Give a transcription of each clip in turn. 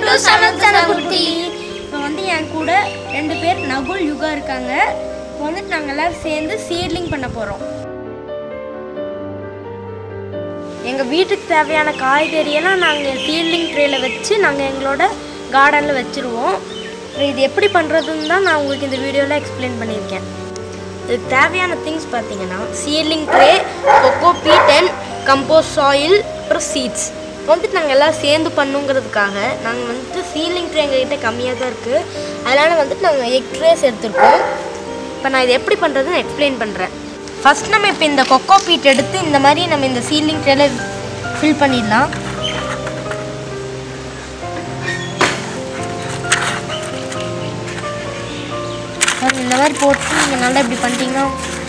to சனத்தன குட்டி இப்போ வந்து என் கூட ரெண்டு பேர் நகுல் யுகா இருக்காங்க இப்போ வந்துட்டு நாங்கள் எல்லாரும் சேர்ந்து சீட்லிங் பண்ண போகிறோம் எங்கள் வீட்டுக்கு தேவையான காய்கறியெல்லாம் நாங்கள் சீட்லிங் ட்ரேல வச்சு நாங்கள் எங்களோட கார்டனில் வச்சுருவோம் இது எப்படி பண்ணுறதுன்னு தான் நான் உங்களுக்கு இந்த வீடியோவில் எக்ஸ்பிளைன் பண்ணியிருக்கேன் இதுக்கு தேவையான திங்ஸ் பார்த்தீங்கன்னா seedling tray coco peat and compost soil அப்புறம் சீட்ஸ் வந்துட்டு நாங்கள் எல்லாம் சேர்ந்து பண்ணுங்கிறதுக்காக நாங்கள் வந்துட்டு சீலிங் ட்ரே எங்ககிட்ட கம்மியாக தான் இருக்குது அதனால் வந்துட்டு நாங்கள் எக் ட்ரேஸ் எடுத்திருக்கோம் இப்போ நான் இது எப்படி பண்ணுறதுன்னு எக்ஸ்பிளைன் பண்ணுறேன் ஃபஸ்ட் நம்ம இப்போ இந்த கொக்கோ பீட் எடுத்து இந்த மாதிரி நம்ம இந்த சீலிங் ட்ரேல ஃபில் பண்ணிடலாம் பாருங்க, இந்த மாதிரி போட்டு நீங்கள் நல்லா இப்படி பண்ணிட்டீங்கன்னா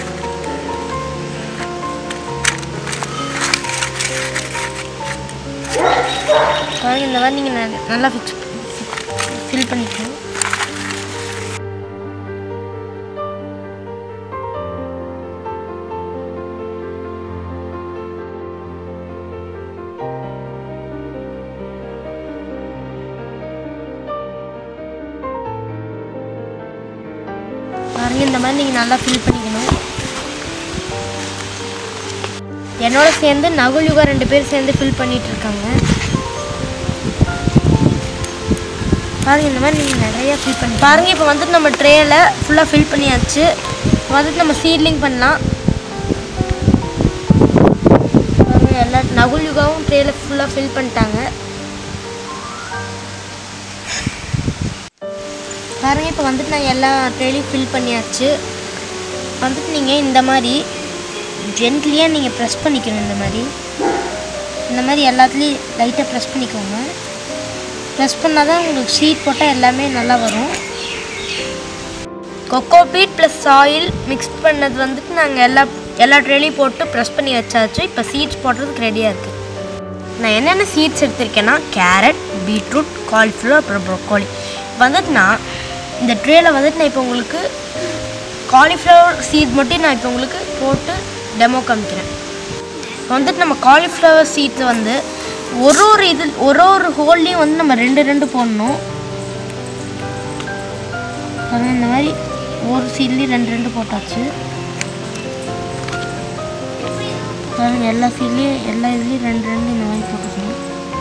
பாருங்க இந்த மாதிரி நீங்கள் நல்லா ஃபிக்ஸ் ஃபில் பண்ணிக்கணும் பாருங்க இந்த மாதிரி நீங்கள் நல்லா ஃபில் பண்ணிக்கணும் என்னோட சேர்ந்து நகுல் யுகா ரெண்டு பேர் சேர்ந்து ஃபில் பண்ணிட்டு இருக்காங்க பாருங்க இந்த மாதிரி நீங்கள் நிறைய ஃபில் பண்ணி பாருங்க இப்போ வந்துட்டு நம்ம ட்ரேயில் ஃபுல்லாக ஃபில் பண்ணியாச்சு இப்போ வந்துட்டு நம்ம சீட்லிங் பண்ணலாம் பாருங்க எல்லா நகுல் யுகாவும் ட்ரேயில் ஃபுல்லாக ஃபில் பண்ணிட்டாங்க பாருங்க இப்போ வந்துட்டு நான் எல்லா ட்ரேலையும் ஃபில் பண்ணியாச்சு வந்துட்டு நீங்கள் இந்த மாதிரி ஜென்ட்லியாக நீங்கள் ப்ரெஸ் பண்ணிக்கணும் இந்த மாதிரி இந்த மாதிரி எல்லாத்துலேயும் லைட்டாக ப்ரெஸ் பண்ணிக்கோங்க ப்ரெஸ் பண்ணால் தான் உங்களுக்கு ஷீட் போட்டால் எல்லாமே நல்லா வரும் coco peat plus soil mix பண்ணது வந்துட்டு நாங்கள் எல்லா எல்லா ட்ரேலையும் போட்டு ப்ரெஸ் பண்ணி வச்சாச்சு இப்போ சீட்ஸ் போடுறதுக்கு ரெடியாக இருக்குது நான் என்னென்ன சீட்ஸ் எடுத்திருக்கேன்னா கேரட் பீட்ரூட் காலிஃப்ளவர் அப்புறம் ப்ரொக்கோலி வந்துட்டு நான் இந்த ட்ரேயில் வந்துட்டு நான் இப்போ உங்களுக்கு காலிஃப்ளவர் சீட் மட்டும் நான் இப்போ உங்களுக்கு போட்டு டெமோ காமிக்கிறேன் இப்போ வந்துட்டு நம்ம காலிஃப்ளவர் சீட்ஸ் வந்து ஒரு ஒரு இது ஒரு ஒரு ஹோல்லையும் வந்து நம்ம ரெண்டு ரெண்டு போடணும் பாருங்க இந்த மாதிரி ஒரு சீட்லேயும் ரெண்டு ரெண்டு போட்டாச்சு பாருங்க எல்லா சீட்லேயும் எல்லா இதுலேயும் ரெண்டு ரெண்டு இந்த மாதிரி போட்டுக்கணும்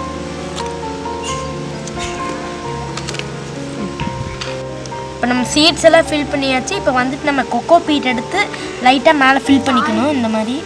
இப்போ நம்ம சீட்ஸ் எல்லாம் ஃபில் பண்ணியாச்சு இப்போ வந்துட்டு நம்ம கொக்கோ பீட் எடுத்து லைட்டாக மேலே ஃபில் பண்ணிக்கணும் இந்த மாதிரி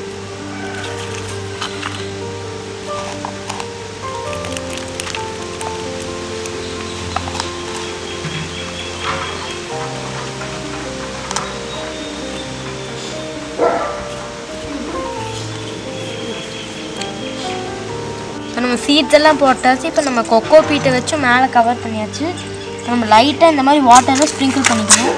இப்போ நம்ம சீட்ஸ் எல்லாம் போட்டாச்சு இப்போ நம்ம கொக்கோ பீட்டை வச்சு மேலே கவர் பண்ணியாச்சு இப்போ நம்ம லைட்டாக இந்த மாதிரி வாட்டரை ஸ்ப்ரிங்கிள் பண்ணிக்கணும்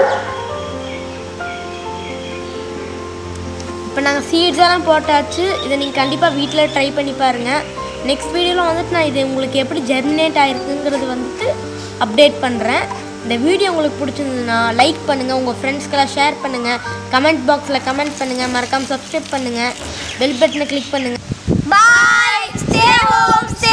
இப்போ நாங்கள் சீட்ஸ் எல்லாம் போட்டாச்சு இதை நீங்கள் கண்டிப்பாக வீட்டில் ட்ரை பண்ணி பாருங்கள் நெக்ஸ்ட் வீடியோவில் வந்துட்டு நான் இது உங்களுக்கு எப்படி ஜெர்மினேட் ஆயிருக்குங்கிறது வந்துட்டு அப்டேட் பண்ணுறேன் இந்த வீடியோ உங்களுக்கு பிடிச்சிருந்ததுன்னா லைக் பண்ணுங்கள் உங்கள் ஃப்ரெண்ட்ஸ்க்கெல்லாம் ஷேர் பண்ணுங்கள் கமெண்ட் பாக்ஸில் கமெண்ட் பண்ணுங்கள் மறக்காமல் சப்ஸ்கிரைப் பண்ணுங்கள் பெல் பட்டனை கிளிக் பண்ணுங்கள் பாய் ஸ்டே ஹோம் ஸ்டே